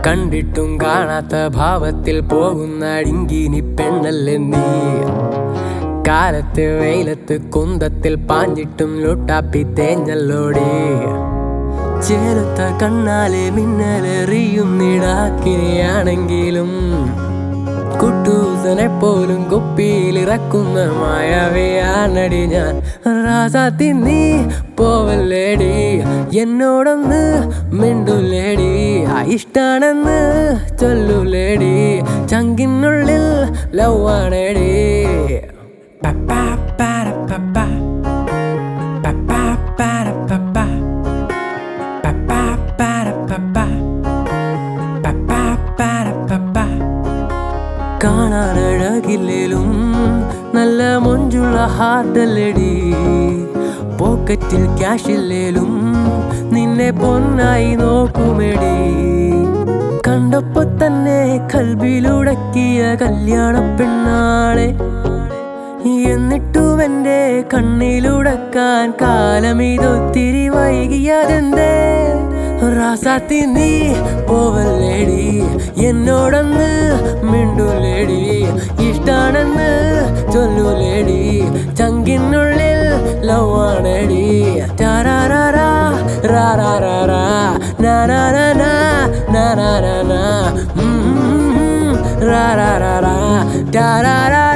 കണ്ടിട്ടും കാണാത്ത ഭാവത്തിൽ പോകുന്ന ഡിങ്കിനി പെണ്ണല്ലേ നീ കാലത്ത് വെയിലത്ത് കുന്തത്തിൽ പാഞ്ഞിട്ടും ലൊട്ടാപ്പി തേഞ്ഞല്ലോടേ ചേലത്ത കണ്ണാലെ മിന്നലെറിയും നിടാക്കിനെയാണെങ്കിലും കുട്ടൂസനെ പോലും കുപ്പിയിലിറക്കുന്ന മായാവയാണടി ഞാൻ റാസാത്തി നീ പോവല്ലേടി എന്നോടൊന്ന് മിണ്ടുലേടി ഇഷ്ടാണെന്ന് ചൊല്ലുലേടി ചങ്കിനുള്ളിൽ ലവാണേടി പപ്പാ പാര പപ്പാ പപ്പാ പാര പപ്പാ പപ്പാ പാര പപ്പാ പപ്പാ പാര പപ്പാ കാണാനഴകില്ലേലും നല്ല മൊഞ്ചുള്ള ഹാർട്ടല്ലടി പോക്കറ്റിൽ ക്യാഷ് ഇല്ലേലും നിന്നെ പൊന്നായി നോക്കുമെടി കണ്ടപ്പോ തന്നെ കൽബിലുടക്കിയ കല്യാണ പെണ്ണാളെ എന്നിട്ടും എന്റെ കണ്ണിലുടക്കാൻ കാലം ഇതൊത്തിരി വൈകിയതെന്തേ റാസാത്തി നീ പോവല്ലേടി എന്നോടൊന്ന് മിണ്ടുലേടി ഇഷ്ടാണെന്ന് ചൊല്ലുലേടി ചങ്കിനുള്ളിൽ ലവാണേടി ടാരാറാ റാറാറാ നാനാനാ നാനാനാ റാറാറാ ടാരാറാ